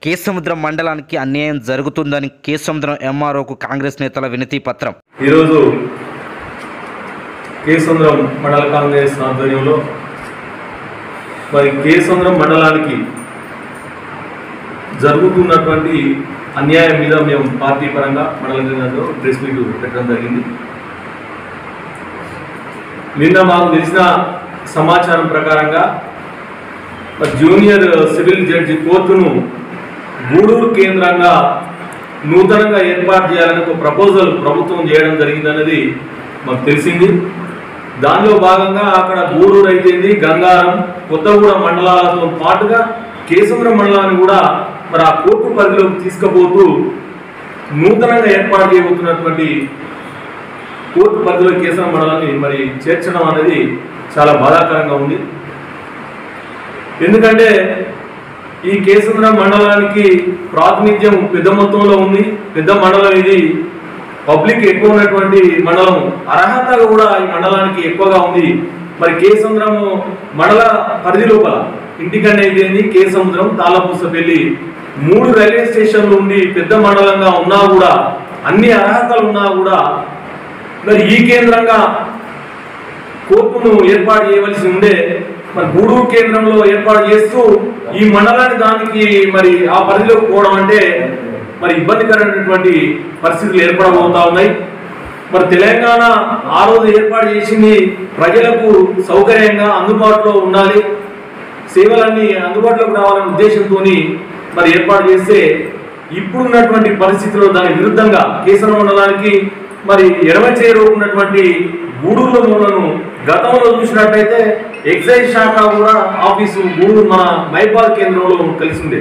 కేసముద్రం మండలానికి అన్యాయం జరుగుతుందని కేసముద్రం ఎంఆర్ఓకు కాంగ్రెస్ నేతల వినతి పత్రం ఈరోజు కేసంద్రం మండల కాంగ్రెస్ ఆధ్వర్యంలో మరి కేసంద్రం మండలానికి జరుగుతున్నటువంటి అన్యాయం మీద మేము పార్టీ పరంగా మండల కేంద్రంలో ప్రెస్ మీట్ పెట్టడం జరిగింది నిన్న మాకు తెలిసిన సమాచారం ప్రకారంగా మరి జూనియర్ సివిల్ జడ్జి కోర్టును గూడూరు కేంద్రంగా నూతనంగా ఏర్పాటు చేయాలని ఒక ప్రపోజల్ ప్రభుత్వం చేయడం జరిగిందన్నది మాకు తెలిసింది దానిలో భాగంగా అక్కడ గూడూరు అయితేంది గంగారం కొత్తగూడెం మండలాలతో పాటుగా కేశవరం మండలాన్ని కూడా మరి ఆ కోర్టు పరిధిలోకి తీసుకుపోతూ నూతనంగా ఏర్పాటు చేయబోతున్నటువంటి కోర్టు పరిధిలో కేశవరం మండలాన్ని మరి చేర్చడం అనేది చాలా బాధాకరంగా ఉంది ఎందుకంటే ఈ కేసంద్రం మండలానికి ప్రాతినిధ్యం పెద్ద మొత్తంలో ఉంది పెద్ద మండలం ఇది పబ్లిక్ ఎక్కువ ఉన్నటువంటి మండలం అర్హత కూడా ఈ మండలానికి ఎక్కువగా ఉంది మరి కేసముద్రము మండల పరిధి లోపల ఇంటికన్నా అయితేంది కేసముద్రం తాళపూసపల్లి మూడు రైల్వే స్టేషన్లు ఉండి పెద్ద మండలంగా ఉన్నా కూడా అన్ని అర్హతలు ఉన్నా కూడా మరి ఈ కేంద్రంగా కోర్టును ఏర్పాటు చేయవలసి ఉండే మరి గూడూరు కేంద్రంలో ఏర్పాటు చేస్తూ ఈ మండలాన్ని దానికి మరి ఆ పరిధిలోకి పోవడం అంటే మరి ఇబ్బందికరమైనటువంటి పరిస్థితులు ఏర్పడబోతా ఉన్నాయి మరి తెలంగాణ ఆ రోజు ఏర్పాటు చేసింది ప్రజలకు సౌకర్యంగా అందుబాటులో ఉండాలి సేవలన్నీ అందుబాటులోకి రావాలనే ఉద్దేశంతో మరి ఏర్పాటు చేస్తే ఇప్పుడున్నటువంటి పరిస్థితుల్లో దాని విరుద్ధంగా కేసర మండలానికి మరి ఎడమ చేరు ఉన్నటువంటి గూడూరు మూలను గతంలో చూసినట్లయితే ఎక్సైజ్ శాఖ కూడా ఆఫీసు గూడూరు మన మైపాల్ కేంద్రంలో కలిసి ఉంది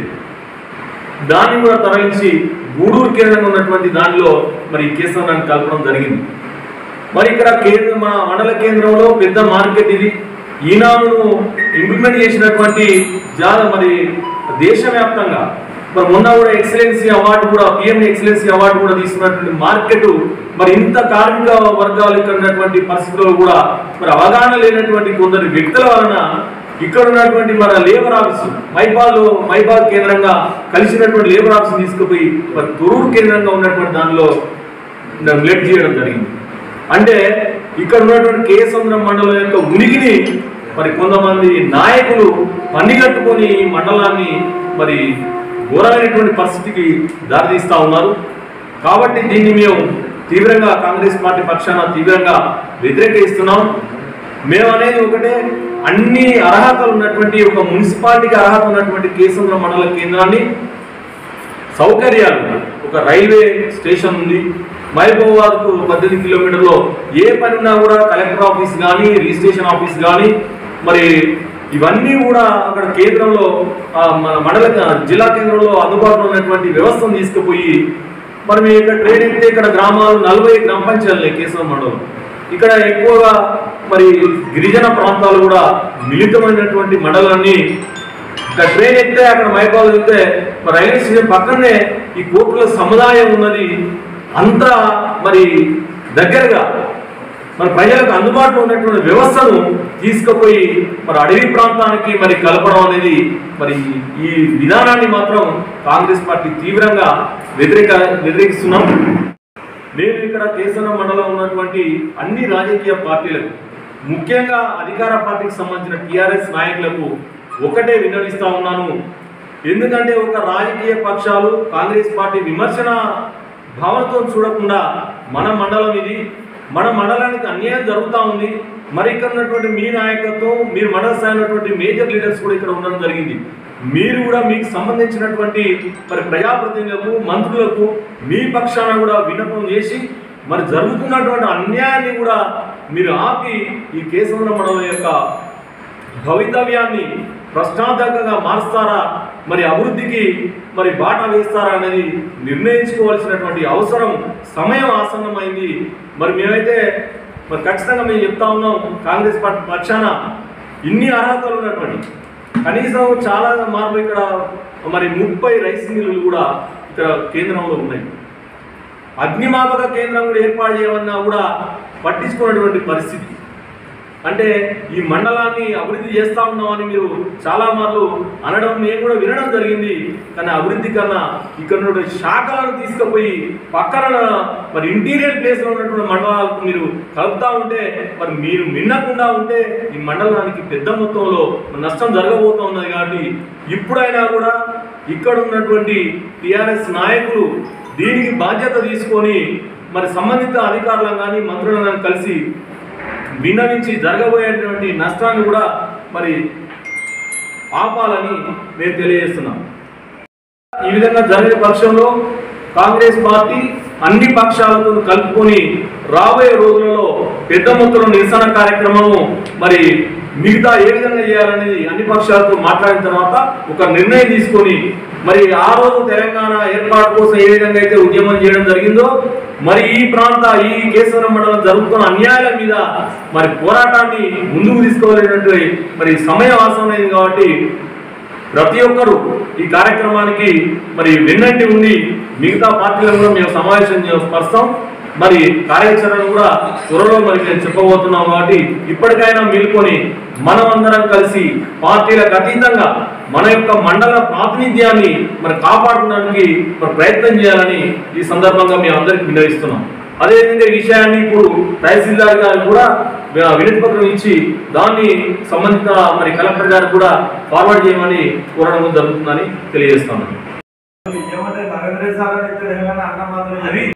దాన్ని కూడా తరలించి గూడూరు కేంద్రంగా ఉన్నటువంటి దానిలో మరి ఈ కేంద్రాన్ని కలపడం జరిగింది మరి ఇక్కడ కేంద్ర మన మండల కేంద్రంలో పెద్ద మార్కెట్ ఇది ఈనాడును ఇంప్లిమెంట్ చేసినటువంటి చాలా మరి దేశవ్యాప్తంగా మరి మొన్న కూడా ఎక్సలెన్సీ అవార్డు కూడా పిఎం ఎక్సలెన్సీ అవార్డు కూడా తీసుకున్నటువంటి మార్కెట్ మరి ఇంత కార్మిక వర్గాలు ఇక్కడ ఉన్నటువంటి పరిస్థితుల్లో కూడా మరి అవగాహన లేనటువంటి కొందరు వ్యక్తుల వలన ఇక్కడ ఉన్నటువంటి మన లేబర్ ఆఫీసు మైపాల్ మైపాల్ కేంద్రంగా కలిసినటువంటి లేబర్ ఆఫీస్ తీసుకుపోయి మరి తొరూరు కేంద్రంగా ఉన్నటువంటి దానిలో నెగ్లెక్ట్ చేయడం జరిగింది అంటే ఇక్కడ ఉన్నటువంటి కేసముద్రం మండలం యొక్క ఉనికిని మరి కొంతమంది నాయకులు పన్నిగట్టుకొని ఈ మండలాన్ని మరి ఘోరమైనటువంటి పరిస్థితికి దారితీస్తా ఉన్నారు కాబట్టి దీన్ని మేము తీవ్రంగా కాంగ్రెస్ పార్టీ పక్షాన తీవ్రంగా వ్యతిరేకిస్తున్నాం మేము అనేది ఒకటే అన్ని అర్హతలు ఉన్నటువంటి ఒక మున్సిపాలిటీకి అర్హత ఉన్నటువంటి కేసముద్రం మండల కేంద్రాన్ని సౌకర్యాలు ఉన్నాయి. ఒక రైల్వే స్టేషన్ ఉంది మహబూబాబాద్కు పద్దెనిమిది కిలోమీటర్లో ఏ పని ఉన్నా కూడా కలెక్టర్ ఆఫీస్ కానీ రిజిస్ట్రేషన్ ఆఫీస్ కానీ మరి ఇవన్నీ కూడా అక్కడ కేంద్రంలో ఆ, మన మండల జిల్లా కేంద్రంలో అందుబాటులో ఉన్నటువంటి వ్యవస్థను తీసుకుపోయి మరి మీ ఇక్కడ ట్రైన్ ఎక్కితే ఇక్కడ గ్రామాలు నలభై గ్రామ పంచాయతీలు కేశవ మండలం ఇక్కడ ఎక్కువగా మరి గిరిజన ప్రాంతాలు కూడా మిళితమైనటువంటి మండలాన్ని ఇక్కడ ట్రైన్ ఎక్కితే అక్కడ మైపాల్ వెళ్తే మరి రైల్వే స్టేషన్ పక్కనే ఈ కోర్టుల సముదాయం ఉన్నది అంత మరి దగ్గరగా మరి ప్రజలకు అందుబాటులో ఉన్నటువంటి వ్యవస్థను తీసుకుపోయి మరి అడవి ప్రాంతానికి మరి కలపడం అనేది మరి ఈ విధానాన్ని మాత్రం కాంగ్రెస్ పార్టీ తీవ్రంగా వ్యతిరేక వ్యతిరేకిస్తున్నాం నేను ఇక్కడ కేసన మండలం ఉన్నటువంటి అన్ని రాజకీయ పార్టీలకు ముఖ్యంగా అధికార పార్టీకి సంబంధించిన టిఆర్ఎస్ నాయకులకు ఒకటే విన్నవిస్తా ఉన్నాను ఎందుకంటే ఒక రాజకీయ పక్షాలు కాంగ్రెస్ పార్టీ విమర్శన భావనతో చూడకుండా మన మండలం ఇది మన మండలానికి అన్యాయం జరుగుతూ ఉంది మరి ఇక్కడ ఉన్నటువంటి మీ నాయకత్వం మీరు మండల స్థాయి ఉన్నటువంటి మేజర్ లీడర్స్ కూడా ఇక్కడ ఉండడం జరిగింది మీరు కూడా మీకు సంబంధించినటువంటి మరి ప్రజాప్రతినిధులకు మంత్రులకు మీ పక్షాన కూడా విన్నపం చేసి మరి జరుగుతున్నటువంటి అన్యాయాన్ని కూడా మీరు ఆపి ఈ కేశవరం మండలం యొక్క భవితవ్యాన్ని ప్రశ్నార్థకంగా మారుస్తారా మరి అభివృద్ధికి మరి బాట వేస్తారా అనేది నిర్ణయించుకోవాల్సినటువంటి అవసరం సమయం ఆసన్నమైంది మరి మేమైతే మరి ఖచ్చితంగా మేము చెప్తా ఉన్నాం కాంగ్రెస్ పార్టీ పక్షాన ఇన్ని అర్హతలు ఉన్నటువంటి కనీసం చాలా మార్లు ఇక్కడ మరి ముప్పై రైస్ మిల్లులు కూడా ఇక్కడ కేంద్రంలో ఉన్నాయి అగ్నిమాపక కేంద్రం కూడా ఏర్పాటు చేయమన్నా కూడా పట్టించుకున్నటువంటి పరిస్థితి అంటే ఈ మండలాన్ని అభివృద్ధి చేస్తా ఉన్నామని మీరు చాలా మార్లు అనడం నేను కూడా వినడం జరిగింది కానీ అభివృద్ధి కన్నా ఇక్కడ ఉన్నటువంటి శాఖలను తీసుకుపోయి పక్కన మరి ఇంటీరియర్ ప్లేస్లో ఉన్నటువంటి మండలాలకు మీరు కలుపుతా ఉంటే మరి మీరు మిన్నకుండా ఉంటే ఈ మండలానికి పెద్ద మొత్తంలో నష్టం జరగబోతా ఉన్నది కాబట్టి ఇప్పుడైనా కూడా ఇక్కడ ఉన్నటువంటి టిఆర్ఎస్ నాయకులు దీనికి బాధ్యత తీసుకొని మరి సంబంధిత అధికారులను కానీ మంత్రులను కానీ కలిసి విన్నవించి జరగబోయేటువంటి నష్టాన్ని కూడా మరి ఆపాలని నేను తెలియజేస్తున్నాం ఈ విధంగా జరిగే పక్షంలో కాంగ్రెస్ పార్టీ అన్ని పక్షాలతో కలుపుకొని రాబోయే రోజులలో పెద్ద మొత్తంలో నిరసన కార్యక్రమము మరి మిగతా ఏ విధంగా చేయాలనేది అన్ని పక్షాలతో మాట్లాడిన తర్వాత ఒక నిర్ణయం తీసుకొని మరి ఆ రోజు తెలంగాణ ఏర్పాటు కోసం ఏ విధంగా అయితే ఉద్యమం చేయడం జరిగిందో మరి ఈ ప్రాంత ఈ కేశవరం మండలం జరుగుతున్న అన్యాయాల మీద మరి పోరాటాన్ని ముందుకు తీసుకోవాలనేటువంటి మరి సమయం అవసరమైంది కాబట్టి ప్రతి ఒక్కరూ ఈ కార్యక్రమానికి మరి వెన్నంటి ఉండి మిగతా పార్టీలను కూడా మేము సమావేశం పరుస్తాం మరి కార్యాచరణ కూడా త్వరలో మరి నేను చెప్పబోతున్నాం కాబట్టి ఇప్పటికైనా మేల్కొని మనం అందరం కలిసి పార్టీలకు అతీతంగా మన యొక్క మండల ప్రాతినిధ్యాన్ని మరి కాపాడుకోవడానికి మరి ప్రయత్నం చేయాలని ఈ సందర్భంగా మేము అందరికి విన్నవిస్తున్నాం అదేవిధంగా ఈ విషయాన్ని ఇప్పుడు తహసీల్దార్ గారు కూడా వి- వినతి పత్రం ఇచ్చి దాన్ని సంబంధిత మరి కలెక్టర్ గారు కూడా ఫార్వర్డ్ చేయమని కోరడం జరుగుతుందని తెలియజేస్తున్నాను ఏమంటే నరేంద్ర సార్ అయితే తెలంగాణ అన్న మాత్రం అది